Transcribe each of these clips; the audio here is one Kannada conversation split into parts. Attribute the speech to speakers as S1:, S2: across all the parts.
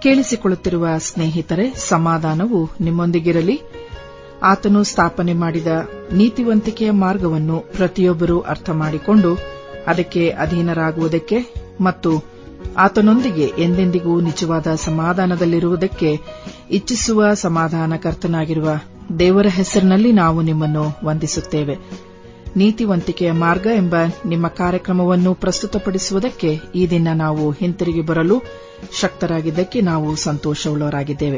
S1: ಕೇಳಿಸಿಕೊಳ್ಳುತ್ತಿರುವ ಸ್ನೇಹಿತರೆ ಸಮಾಧಾನವು ನಿಮ್ಮೊಂದಿಗಿರಲಿ ಆತನು ಸ್ಥಾಪನೆ ಮಾಡಿದ ನೀತಿವಂತಿಕೆಯ ಮಾರ್ಗವನ್ನು ಪ್ರತಿಯೊಬ್ಬರೂ ಅರ್ಥ ಮಾಡಿಕೊಂಡು ಅದಕ್ಕೆ ಅಧೀನರಾಗುವುದಕ್ಕೆ ಮತ್ತು ಆತನೊಂದಿಗೆ ಎಂದೆಂದಿಗೂ ನಿಜವಾದ ಸಮಾಧಾನದಲ್ಲಿರುವುದಕ್ಕೆ ಇಚ್ಛಿಸುವ ಸಮಾಧಾನಕರ್ತನಾಗಿರುವ ದೇವರ ಹೆಸರಿನಲ್ಲಿ ನಾವು ನಿಮ್ಮನ್ನು ವಂದಿಸುತ್ತೇವೆ ನೀತಿವಂತಿಕೆಯ ಮಾರ್ಗ ಎಂಬ ನಿಮ್ಮ ಕಾರ್ಯಕ್ರಮವನ್ನು ಪ್ರಸ್ತುತಪಡಿಸುವುದಕ್ಕೆ ಈ ದಿನ ನಾವು ಹಿಂತಿರುಗಿ ಬರಲು ಶಕ್ತರಾಗಿದ್ದಕ್ಕೆ ನಾವು ಸಂತೋಷವುಳ್ಳವರಾಗಿದ್ದೇವೆ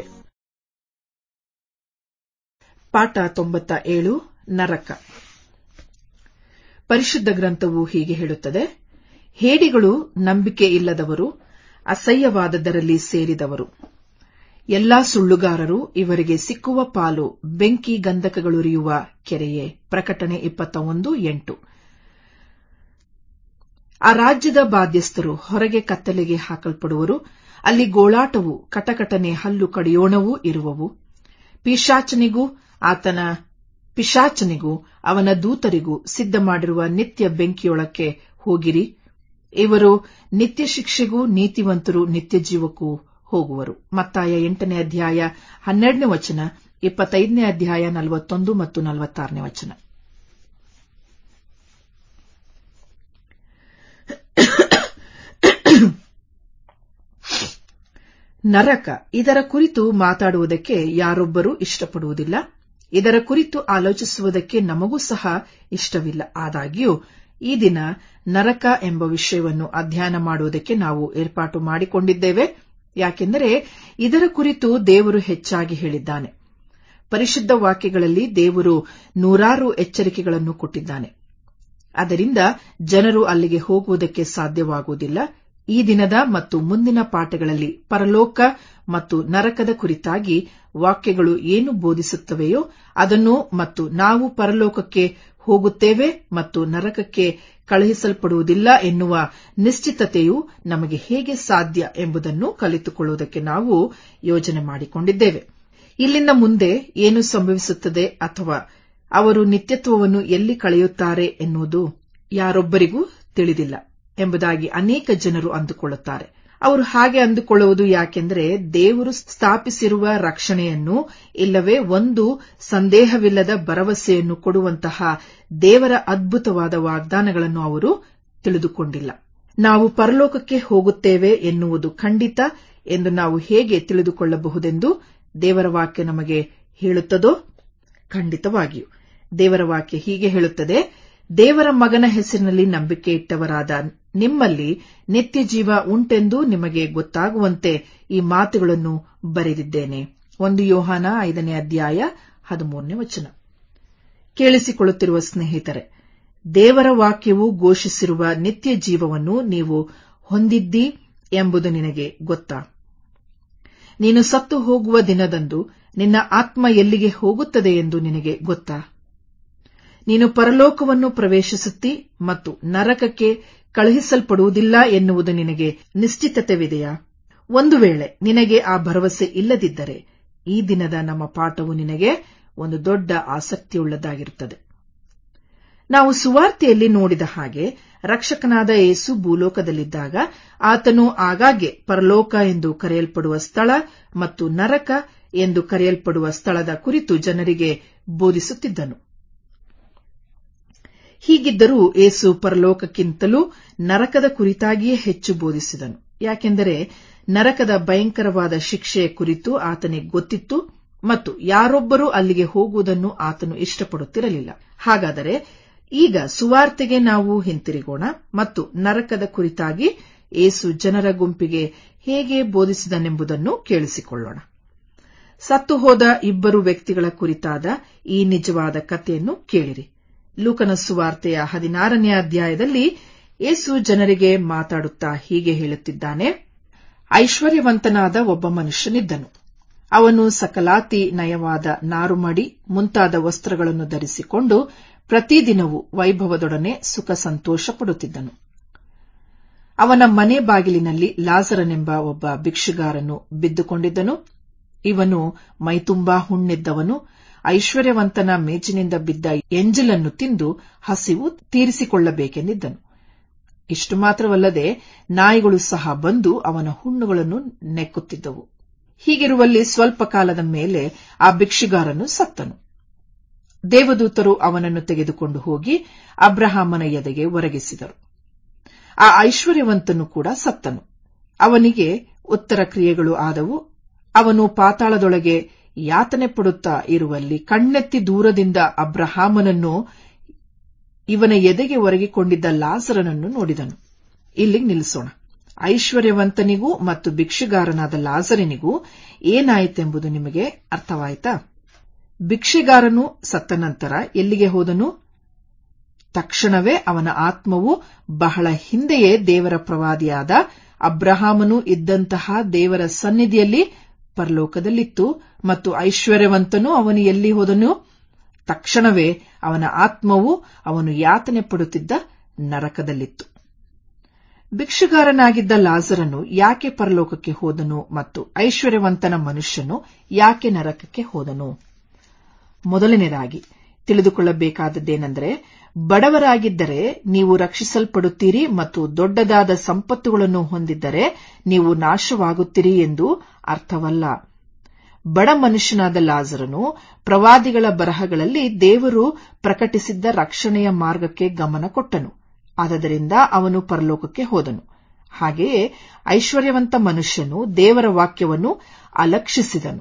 S1: ಪಾಠ ತೊಂಬತ್ತ ಏಳು ನರಕ ಪರಿಶುದ್ಧ ಗ್ರಂಥವು ಹೀಗೆ ಹೇಳುತ್ತದೆ ಹೇಡಿಗಳು ನಂಬಿಕೆ ಇಲ್ಲದವರು ಅಸಹ್ಯವಾದದರಲ್ಲಿ ಸೇರಿದವರು ಎಲ್ಲಾ ಸುಳ್ಳುಗಾರರು ಇವರಿಗೆ ಸಿಕ್ಕುವ ಪಾಲು ಬೆಂಕಿ ಗಂಧಕಗಳುರಿಯುವ ಕೆರೆಯೇ ಪ್ರಕಟಣೆ ಇಪ್ಪತ್ತ ಒಂದು ಎಂಟು ಆ ರಾಜ್ಯದ ಬಾಧ್ಯಸ್ಥರು ಹೊರಗೆ ಕತ್ತಲೆಗೆ ಹಾಕಲ್ಪಡುವರು ಅಲ್ಲಿ ಗೋಳಾಟವು ಕಟಕಟನೆ ಹಲ್ಲು ಕಡಿಯೋಣವೂ ಇರುವವು ಪಿಶಾಚನಿಗೂ ಆತನ ಪಿಶಾಚನಿಗೂ ಅವನ ದೂತರಿಗೂ ಸಿದ್ಧ ಮಾಡಿರುವ ನಿತ್ಯ ಬೆಂಕಿಯೊಳಕ್ಕೆ ಹೋಗಿರಿ ಇವರು ನಿತ್ಯ ಶಿಕ್ಷೆಗೂ ನೀತಿವಂತರು ನಿತ್ಯ ಜೀವಕ್ಕೂ ಹೋಗುವರು ಮತ್ತಾಯ ಎಂಟನೇ ಅಧ್ಯಾಯ ಹನ್ನೆರಡನೇ ವಚನ ಇಪ್ಪತ್ತೈದನೇ ಅಧ್ಯಾಯ ನಲವತ್ತೊಂದು ಮತ್ತು ನಲವತ್ತಾರನೇ ವಚನ ನರಕ ಇದರ ಕುರಿತು ಮಾತಾಡುವುದಕ್ಕೆ ಯಾರೊಬ್ಬರೂ ಇಷ್ಟಪಡುವುದಿಲ್ಲ ಇದರ ಕುರಿತು ಆಲೋಚಿಸುವುದಕ್ಕೆ ನಮಗೂ ಸಹ ಇಷ್ಟವಿಲ್ಲ ಆದಾಗ್ಯೂ ಈ ದಿನ ನರಕ ಎಂಬ ವಿಷಯವನ್ನು ಅಧ್ಯಯನ ಮಾಡುವುದಕ್ಕೆ ನಾವು ಏರ್ಪಾಟು ಮಾಡಿಕೊಂಡಿದ್ದೇವೆ ಯಾಕೆಂದರೆ ಇದರ ಕುರಿತು ದೇವರು ಹೆಚ್ಚಾಗಿ ಹೇಳಿದ್ದಾನೆ ಪರಿಶುದ್ಧ ವಾಕ್ಯಗಳಲ್ಲಿ ದೇವರು ನೂರಾರು ಎಚ್ಚರಿಕೆಗಳನ್ನು ಕೊಟ್ಟಿದ್ದಾನೆ ಅದರಿಂದ ಜನರು ಅಲ್ಲಿಗೆ ಹೋಗುವುದಕ್ಕೆ ಸಾಧ್ಯವಾಗುವುದಿಲ್ಲ ಈ ದಿನದ ಮತ್ತು ಮುಂದಿನ ಪಾಠಗಳಲ್ಲಿ ಪರಲೋಕ ಮತ್ತು ನರಕದ ಕುರಿತಾಗಿ ವಾಕ್ಯಗಳು ಏನು ಬೋಧಿಸುತ್ತವೆಯೋ ಅದನ್ನು ಮತ್ತು ನಾವು ಪರಲೋಕಕ್ಕೆ ಹೋಗುತ್ತೇವೆ ಮತ್ತು ನರಕಕ್ಕೆ ಕಳುಹಿಸಲ್ಪಡುವುದಿಲ್ಲ ಎನ್ನುವ ನಿಶ್ಚಿತತೆಯು ನಮಗೆ ಹೇಗೆ ಸಾಧ್ಯ ಎಂಬುದನ್ನು ಕಲಿತುಕೊಳ್ಳುವುದಕ್ಕೆ ನಾವು ಯೋಜನೆ ಮಾಡಿಕೊಂಡಿದ್ದೇವೆ ಇಲ್ಲಿಂದ ಮುಂದೆ ಏನು ಸಂಭವಿಸುತ್ತದೆ ಅಥವಾ ಅವರು ನಿತ್ಯತ್ವವನ್ನು ಎಲ್ಲಿ ಕಳೆಯುತ್ತಾರೆ ಎನ್ನುವುದು ಯಾರೊಬ್ಬರಿಗೂ ತಿಳಿದಿಲ್ಲ ಎಂಬುದಾಗಿ ಅನೇಕ ಜನರು ಅಂದುಕೊಳ್ಳುತ್ತಾರೆ ಅವರು ಹಾಗೆ ಅಂದುಕೊಳ್ಳುವುದು ಯಾಕೆಂದರೆ ದೇವರು ಸ್ಥಾಪಿಸಿರುವ ರಕ್ಷಣೆಯನ್ನು ಇಲ್ಲವೇ ಒಂದು ಸಂದೇಹವಿಲ್ಲದ ಭರವಸೆಯನ್ನು ಕೊಡುವಂತಹ ದೇವರ ಅದ್ಭುತವಾದ ವಾಗ್ದಾನಗಳನ್ನು ಅವರು ತಿಳಿದುಕೊಂಡಿಲ್ಲ ನಾವು ಪರಲೋಕಕ್ಕೆ ಹೋಗುತ್ತೇವೆ ಎನ್ನುವುದು ಖಂಡಿತ ಎಂದು ನಾವು ಹೇಗೆ ತಿಳಿದುಕೊಳ್ಳಬಹುದೆಂದು ದೇವರ ವಾಕ್ಯ ನಮಗೆ ಹೇಳುತ್ತದೋ ಖಂಡಿತವಾಗಿಯೂ ದೇವರ ವಾಕ್ಯ ಹೀಗೆ ಹೇಳುತ್ತದೆ ದೇವರ ಮಗನ ಹೆಸರಿನಲ್ಲಿ ನಂಬಿಕೆ ಇಟ್ಟವರಾದ ನಿಮ್ಮಲ್ಲಿ ನಿತ್ಯ ಜೀವ ಉಂಟೆಂದು ನಿಮಗೆ ಗೊತ್ತಾಗುವಂತೆ ಈ ಮಾತುಗಳನ್ನು ಬರೆದಿದ್ದೇನೆ ಒಂದು ಯೋಹಾನ ಐದನೇ ಅಧ್ಯಾಯ ಹದಿಮೂರನೇ ವಚನ ಕೇಳಿಸಿಕೊಳ್ಳುತ್ತಿರುವ ಸ್ನೇಹಿತರೆ ದೇವರ ವಾಕ್ಯವು ಘೋಷಿಸಿರುವ ನಿತ್ಯ ಜೀವವನ್ನು ನೀವು ಹೊಂದಿದ್ದಿ ಎಂಬುದು ನಿನಗೆ ಗೊತ್ತಾ ನೀನು ಸತ್ತು ಹೋಗುವ ದಿನದಂದು ನಿನ್ನ ಆತ್ಮ ಎಲ್ಲಿಗೆ ಹೋಗುತ್ತದೆ ಎಂದು ನಿನಗೆ ಗೊತ್ತಾ ನೀನು ಪರಲೋಕವನ್ನು ಪ್ರವೇಶಿಸುತ್ತಿ ಮತ್ತು ನರಕಕ್ಕೆ ಕಳುಹಿಸಲ್ಪಡುವುದಿಲ್ಲ ಎನ್ನುವುದು ನಿನಗೆ ನಿಶ್ಚಿತತೆವಿದೆಯಾ ಒಂದು ವೇಳೆ ನಿನಗೆ ಆ ಭರವಸೆ ಇಲ್ಲದಿದ್ದರೆ ಈ ದಿನದ ನಮ್ಮ ಪಾಠವು ನಿನಗೆ ಒಂದು ದೊಡ್ಡ ಆಸಕ್ತಿಯುಳ್ಳದಾಗಿರುತ್ತದೆ ನಾವು ಸುವಾರ್ತೆಯಲ್ಲಿ ನೋಡಿದ ಹಾಗೆ ರಕ್ಷಕನಾದ ಯೇಸು ಭೂಲೋಕದಲ್ಲಿದ್ದಾಗ ಆತನು ಆಗಾಗ್ಗೆ ಪರಲೋಕ ಎಂದು ಕರೆಯಲ್ಪಡುವ ಸ್ಥಳ ಮತ್ತು ನರಕ ಎಂದು ಕರೆಯಲ್ಪಡುವ ಸ್ಥಳದ ಕುರಿತು ಜನರಿಗೆ ಬೋಧಿಸುತ್ತಿದ್ದನು ಹೀಗಿದ್ದರೂ ಏಸು ಪರಲೋಕಕ್ಕಿಂತಲೂ ನರಕದ ಕುರಿತಾಗಿಯೇ ಹೆಚ್ಚು ಬೋಧಿಸಿದನು ಯಾಕೆಂದರೆ ನರಕದ ಭಯಂಕರವಾದ ಶಿಕ್ಷೆಯ ಕುರಿತು ಆತನಿಗೆ ಗೊತ್ತಿತ್ತು ಮತ್ತು ಯಾರೊಬ್ಬರೂ ಅಲ್ಲಿಗೆ ಹೋಗುವುದನ್ನು ಆತನು ಇಷ್ಟಪಡುತ್ತಿರಲಿಲ್ಲ ಹಾಗಾದರೆ ಈಗ ಸುವಾರ್ತೆಗೆ ನಾವು ಹಿಂತಿರುಗೋಣ ಮತ್ತು ನರಕದ ಕುರಿತಾಗಿ ಏಸು ಜನರ ಗುಂಪಿಗೆ ಹೇಗೆ ಬೋಧಿಸಿದನೆಂಬುದನ್ನು ಕೇಳಿಸಿಕೊಳ್ಳೋಣ ಸತ್ತು ಹೋದ ಇಬ್ಬರು ವ್ಯಕ್ತಿಗಳ ಕುರಿತಾದ ಈ ನಿಜವಾದ ಕಥೆಯನ್ನು ಕೇಳಿರಿ ಲೂಕನ ಸುವಾರ್ತೆಯ ಹದಿನಾರನೇ ಅಧ್ಯಾಯದಲ್ಲಿ ಏಸು ಜನರಿಗೆ ಮಾತಾಡುತ್ತಾ ಹೀಗೆ ಹೇಳುತ್ತಿದ್ದಾನೆ ಐಶ್ವರ್ಯವಂತನಾದ ಒಬ್ಬ ಮನುಷ್ಯನಿದ್ದನು ಅವನು ಸಕಲಾತಿ ನಯವಾದ ನಾರುಮಡಿ ಮುಂತಾದ ವಸ್ತ್ರಗಳನ್ನು ಧರಿಸಿಕೊಂಡು ಪ್ರತಿದಿನವೂ ವೈಭವದೊಡನೆ ಸುಖ ಸಂತೋಷ ಪಡುತ್ತಿದ್ದನು ಅವನ ಮನೆ ಬಾಗಿಲಿನಲ್ಲಿ ಲಾಜರನೆಂಬ ಒಬ್ಬ ಭಿಕ್ಷುಗಾರನು ಬಿದ್ದುಕೊಂಡಿದ್ದನು ಇವನು ಮೈತುಂಬಾ ಹುಣ್ಣಿದ್ದವನು ಐಶ್ವರ್ಯವಂತನ ಮೇಜಿನಿಂದ ಬಿದ್ದ ಎಂಜಲನ್ನು ತಿಂದು ಹಸಿವು ತೀರಿಸಿಕೊಳ್ಳಬೇಕೆಂದಿದ್ದನು ಇಷ್ಟು ಮಾತ್ರವಲ್ಲದೆ ನಾಯಿಗಳು ಸಹ ಬಂದು ಅವನ ಹುಣ್ಣುಗಳನ್ನು ನೆಕ್ಕುತ್ತಿದ್ದವು ಹೀಗಿರುವಲ್ಲಿ ಸ್ವಲ್ಪ ಕಾಲದ ಮೇಲೆ ಆ ಭಿಕ್ಷುಗಾರನು ಸತ್ತನು ದೇವದೂತರು ಅವನನ್ನು ತೆಗೆದುಕೊಂಡು ಹೋಗಿ ಅಬ್ರಹಾಮನ ಎದೆಗೆ ಒರಗಿಸಿದರು ಆ ಐಶ್ವರ್ಯವಂತನು ಕೂಡ ಸತ್ತನು ಅವನಿಗೆ ಉತ್ತರ ಕ್ರಿಯೆಗಳು ಆದವು ಅವನು ಪಾತಾಳದೊಳಗೆ ಯಾತನೆ ಪಡುತ್ತಾ ಇರುವಲ್ಲಿ ಕಣ್ಣೆತ್ತಿ ದೂರದಿಂದ ಅಬ್ರಹಾಮನನ್ನು ಇವನ ಎದೆಗೆ ಒರಗಿಕೊಂಡಿದ್ದ ಲಾಜರನನ್ನು ನೋಡಿದನು ಇಲ್ಲಿಗೆ ನಿಲ್ಲಿಸೋಣ ಐಶ್ವರ್ಯವಂತನಿಗೂ ಮತ್ತು ಭಿಕ್ಷುಗಾರನಾದ ಲಾಜರನಿಗೂ ಏನಾಯಿತೆಂಬುದು ನಿಮಗೆ ಅರ್ಥವಾಯಿತಾ ಭಿಕ್ಷೆಗಾರನು ಸತ್ತ ನಂತರ ಎಲ್ಲಿಗೆ ಹೋದನು ತಕ್ಷಣವೇ ಅವನ ಆತ್ಮವು ಬಹಳ ಹಿಂದೆಯೇ ದೇವರ ಪ್ರವಾದಿಯಾದ ಅಬ್ರಹಾಮನು ಇದ್ದಂತಹ ದೇವರ ಸನ್ನಿಧಿಯಲ್ಲಿ ಪರಲೋಕದಲ್ಲಿತ್ತು ಮತ್ತು ಐಶ್ವರ್ಯವಂತನು ಅವನು ಎಲ್ಲಿ ಹೋದನು ತಕ್ಷಣವೇ ಅವನ ಆತ್ಮವು ಅವನು ಯಾತನೆ ಪಡುತ್ತಿದ್ದ ನರಕದಲ್ಲಿತ್ತು ಭಿಕ್ಷುಗಾರನಾಗಿದ್ದ ಲಾಜರನು ಯಾಕೆ ಪರಲೋಕಕ್ಕೆ ಹೋದನು ಮತ್ತು ಐಶ್ವರ್ಯವಂತನ ಮನುಷ್ಯನು ಯಾಕೆ ನರಕಕ್ಕೆ ಹೋದನು ಮೊದಲನೇದಾಗಿ ತಿಳಿದುಕೊಳ್ಳಬೇಕಾದದ್ದೇನೆಂದರೆ ಬಡವರಾಗಿದ್ದರೆ ನೀವು ರಕ್ಷಿಸಲ್ಪಡುತ್ತೀರಿ ಮತ್ತು ದೊಡ್ಡದಾದ ಸಂಪತ್ತುಗಳನ್ನು ಹೊಂದಿದ್ದರೆ ನೀವು ನಾಶವಾಗುತ್ತೀರಿ ಎಂದು ಅರ್ಥವಲ್ಲ ಬಡ ಮನುಷ್ಯನಾದ ಲಾಜರನು ಪ್ರವಾದಿಗಳ ಬರಹಗಳಲ್ಲಿ ದೇವರು ಪ್ರಕಟಿಸಿದ್ದ ರಕ್ಷಣೆಯ ಮಾರ್ಗಕ್ಕೆ ಗಮನ ಕೊಟ್ಟನು ಆದ್ದರಿಂದ ಅವನು ಪರಲೋಕಕ್ಕೆ ಹೋದನು ಹಾಗೆಯೇ ಐಶ್ವರ್ಯವಂತ ಮನುಷ್ಯನು ದೇವರ ವಾಕ್ಯವನ್ನು ಅಲಕ್ಷಿಸಿದನು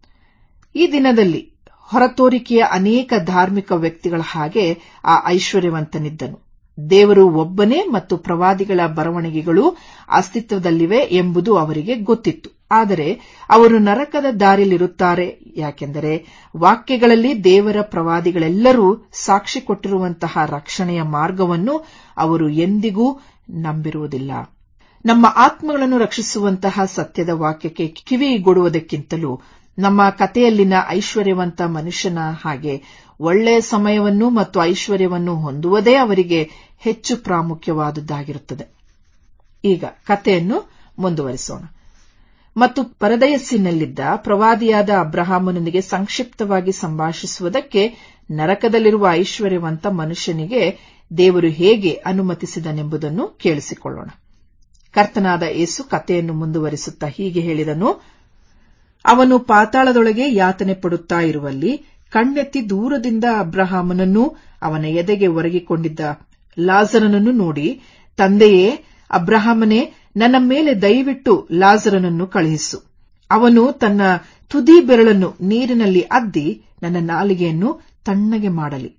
S1: ಈ ದಿನದಲ್ಲಿ ಹೊರತೋರಿಕೆಯ ಅನೇಕ ಧಾರ್ಮಿಕ ವ್ಯಕ್ತಿಗಳ ಹಾಗೆ ಆ ಐಶ್ವರ್ಯವಂತನಿದ್ದನು ದೇವರು ಒಬ್ಬನೇ ಮತ್ತು ಪ್ರವಾದಿಗಳ ಬರವಣಿಗೆಗಳು ಅಸ್ತಿತ್ವದಲ್ಲಿವೆ ಎಂಬುದು ಅವರಿಗೆ ಗೊತ್ತಿತ್ತು ಆದರೆ ಅವರು ನರಕದ ದಾರಿಯಲ್ಲಿರುತ್ತಾರೆ ಯಾಕೆಂದರೆ ವಾಕ್ಯಗಳಲ್ಲಿ ದೇವರ ಪ್ರವಾದಿಗಳೆಲ್ಲರೂ ಸಾಕ್ಷಿ ಕೊಟ್ಟಿರುವಂತಹ ರಕ್ಷಣೆಯ ಮಾರ್ಗವನ್ನು ಅವರು ಎಂದಿಗೂ ನಂಬಿರುವುದಿಲ್ಲ ನಮ್ಮ ಆತ್ಮಗಳನ್ನು ರಕ್ಷಿಸುವಂತಹ ಸತ್ಯದ ವಾಕ್ಯಕ್ಕೆ ಕಿವಿಗೊಡುವುದಕ್ಕಿಂತಲೂ ನಮ್ಮ ಕಥೆಯಲ್ಲಿನ ಐಶ್ವರ್ಯವಂತ ಮನುಷ್ಯನ ಹಾಗೆ ಒಳ್ಳೆಯ ಸಮಯವನ್ನು ಮತ್ತು ಐಶ್ವರ್ಯವನ್ನು ಹೊಂದುವುದೇ ಅವರಿಗೆ ಹೆಚ್ಚು ಪ್ರಾಮುಖ್ಯವಾದುದಾಗಿರುತ್ತದೆ ಈಗ ಕಥೆಯನ್ನು ಮುಂದುವರಿಸೋಣ ಮತ್ತು ಪರದಯಸ್ಸಿನಲ್ಲಿದ್ದ ಪ್ರವಾದಿಯಾದ ಅಬ್ರಹಾಮನೊಂದಿಗೆ ಸಂಕ್ಷಿಪ್ತವಾಗಿ ಸಂಭಾಷಿಸುವುದಕ್ಕೆ ನರಕದಲ್ಲಿರುವ ಐಶ್ವರ್ಯವಂತ ಮನುಷ್ಯನಿಗೆ ದೇವರು ಹೇಗೆ ಅನುಮತಿಸಿದನೆಂಬುದನ್ನು ಕೇಳಿಸಿಕೊಳ್ಳೋಣ ಕರ್ತನಾದ ಏಸು ಕಥೆಯನ್ನು ಮುಂದುವರಿಸುತ್ತಾ ಹೀಗೆ ಹೇಳಿದನು ಅವನು ಪಾತಾಳದೊಳಗೆ ಯಾತನೆ ಪಡುತ್ತಾ ಇರುವಲ್ಲಿ ಕಣ್ಣೆತ್ತಿ ದೂರದಿಂದ ಅಬ್ರಹಾಮನನ್ನು ಅವನ ಎದೆಗೆ ಒರಗಿಕೊಂಡಿದ್ದ ಲಾಜರನನ್ನು ನೋಡಿ ತಂದೆಯೇ ಅಬ್ರಹಾಮನೇ ನನ್ನ ಮೇಲೆ ದಯವಿಟ್ಟು ಲಾಜರನನ್ನು ಕಳುಹಿಸು ಅವನು ತನ್ನ ತುದಿ ಬೆರಳನ್ನು ನೀರಿನಲ್ಲಿ ಅದ್ದಿ ನನ್ನ ನಾಲಿಗೆಯನ್ನು ತಣ್ಣಗೆ ಮಾಡಲಿ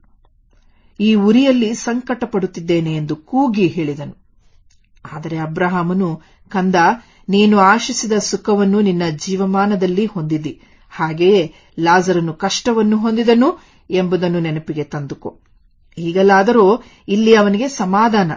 S1: ಈ ಉರಿಯಲ್ಲಿ ಸಂಕಟ ಪಡುತ್ತಿದ್ದೇನೆ ಎಂದು ಕೂಗಿ ಹೇಳಿದನು ಆದರೆ ಅಬ್ರಹಾಮನು ಕಂದ ನೀನು ಆಶಿಸಿದ ಸುಖವನ್ನು ನಿನ್ನ ಜೀವಮಾನದಲ್ಲಿ ಹೊಂದಿದಿ ಹಾಗೆಯೇ ಲಾಜರನು ಕಷ್ಟವನ್ನು ಹೊಂದಿದನು ಎಂಬುದನ್ನು ನೆನಪಿಗೆ ತಂದುಕೋ ಈಗಲಾದರೂ ಇಲ್ಲಿ ಅವನಿಗೆ ಸಮಾಧಾನ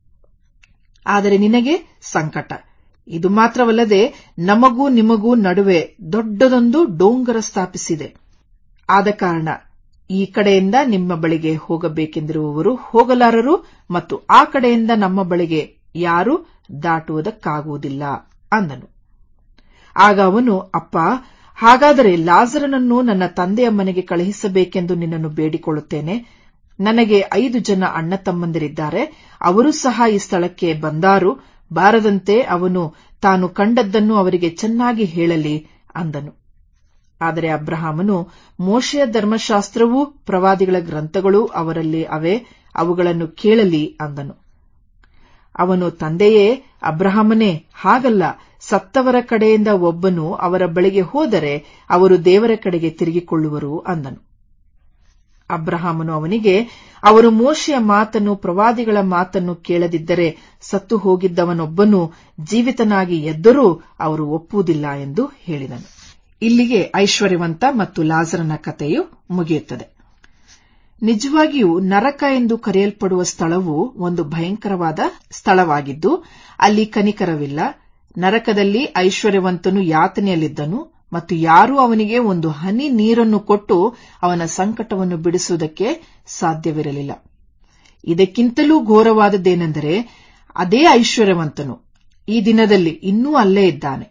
S1: ಆದರೆ ನಿನಗೆ ಸಂಕಟ ಇದು ಮಾತ್ರವಲ್ಲದೆ ನಮಗೂ ನಿಮಗೂ ನಡುವೆ ದೊಡ್ಡದೊಂದು ಡೋಂಗರ ಸ್ಥಾಪಿಸಿದೆ ಆದ ಕಾರಣ ಈ ಕಡೆಯಿಂದ ನಿಮ್ಮ ಬಳಿಗೆ ಹೋಗಬೇಕೆಂದಿರುವವರು ಹೋಗಲಾರರು ಮತ್ತು ಆ ಕಡೆಯಿಂದ ನಮ್ಮ ಬಳಿಗೆ ಯಾರೂ ದಾಟುವುದಕ್ಕಾಗುವುದಿಲ್ಲ ಅಂದನು ಆಗ ಅವನು ಅಪ್ಪ ಹಾಗಾದರೆ ಲಾಜರನನ್ನು ನನ್ನ ತಂದೆಯ ಮನೆಗೆ ಕಳುಹಿಸಬೇಕೆಂದು ನಿನ್ನನ್ನು ಬೇಡಿಕೊಳ್ಳುತ್ತೇನೆ ನನಗೆ ಐದು ಜನ ಅಣ್ಣ ತಮ್ಮಂದಿರಿದ್ದಾರೆ ಅವರು ಸಹ ಈ ಸ್ಥಳಕ್ಕೆ ಬಂದಾರು ಬಾರದಂತೆ ಅವನು ತಾನು ಕಂಡದ್ದನ್ನು ಅವರಿಗೆ ಚೆನ್ನಾಗಿ ಹೇಳಲಿ ಅಂದನು ಆದರೆ ಅಬ್ರಹಾಮನು ಮೋಶೆಯ ಧರ್ಮಶಾಸ್ತ್ರವೂ ಪ್ರವಾದಿಗಳ ಗ್ರಂಥಗಳೂ ಅವರಲ್ಲಿ ಅವೇ ಅವುಗಳನ್ನು ಕೇಳಲಿ ಅಂದನು ಅವನು ತಂದೆಯೇ ಅಬ್ರಹಾಮನೇ ಹಾಗಲ್ಲ ಸತ್ತವರ ಕಡೆಯಿಂದ ಒಬ್ಬನು ಅವರ ಬಳಿಗೆ ಹೋದರೆ ಅವರು ದೇವರ ಕಡೆಗೆ ತಿರುಗಿಕೊಳ್ಳುವರು ಅಂದನು ಅಬ್ರಹಾಮನು ಅವನಿಗೆ ಅವರು ಮೋಶೆಯ ಮಾತನ್ನು ಪ್ರವಾದಿಗಳ ಮಾತನ್ನು ಕೇಳದಿದ್ದರೆ ಸತ್ತು ಹೋಗಿದ್ದವನೊಬ್ಬನು ಜೀವಿತನಾಗಿ ಎದ್ದರೂ ಅವರು ಒಪ್ಪುವುದಿಲ್ಲ ಎಂದು ಹೇಳಿದನು ಇಲ್ಲಿಗೆ ಐಶ್ವರ್ಯವಂತ ಮತ್ತು ಲಾಜರನ ಕಥೆಯು ಮುಗಿಯುತ್ತದೆ ನಿಜವಾಗಿಯೂ ನರಕ ಎಂದು ಕರೆಯಲ್ಪಡುವ ಸ್ಥಳವು ಒಂದು ಭಯಂಕರವಾದ ಸ್ಥಳವಾಗಿದ್ದು ಅಲ್ಲಿ ಕನಿಕರವಿಲ್ಲ ನರಕದಲ್ಲಿ ಐಶ್ವರ್ಯವಂತನು ಯಾತನೆಯಲ್ಲಿದ್ದನು ಮತ್ತು ಯಾರೂ ಅವನಿಗೆ ಒಂದು ಹನಿ ನೀರನ್ನು ಕೊಟ್ಟು ಅವನ ಸಂಕಟವನ್ನು ಬಿಡಿಸುವುದಕ್ಕೆ ಸಾಧ್ಯವಿರಲಿಲ್ಲ ಇದಕ್ಕಿಂತಲೂ ಘೋರವಾದದ್ದೇನೆಂದರೆ ಅದೇ ಐಶ್ವರ್ಯವಂತನು ಈ ದಿನದಲ್ಲಿ ಇನ್ನೂ ಅಲ್ಲೇ ಇದ್ದಾನೆ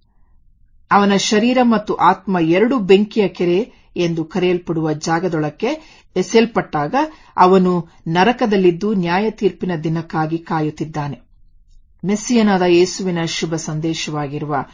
S1: ಅವನ ಶರೀರ ಮತ್ತು ಆತ್ಮ ಎರಡು ಬೆಂಕಿಯ ಕೆರೆ ಎಂದು ಕರೆಯಲ್ಪಡುವ ಜಾಗದೊಳಕ್ಕೆ ಎಸೆಯಲ್ಪಟ್ಟಾಗ ಅವನು ನರಕದಲ್ಲಿದ್ದು ನ್ಯಾಯ ತೀರ್ಪಿನ ದಿನಕ್ಕಾಗಿ ಕಾಯುತ್ತಿದ್ದಾನೆ ಮೆಸ್ಸಿಯನಾದ ಯೇಸುವಿನ ಶುಭ ಸಂದೇಶವಾಗಿರುವ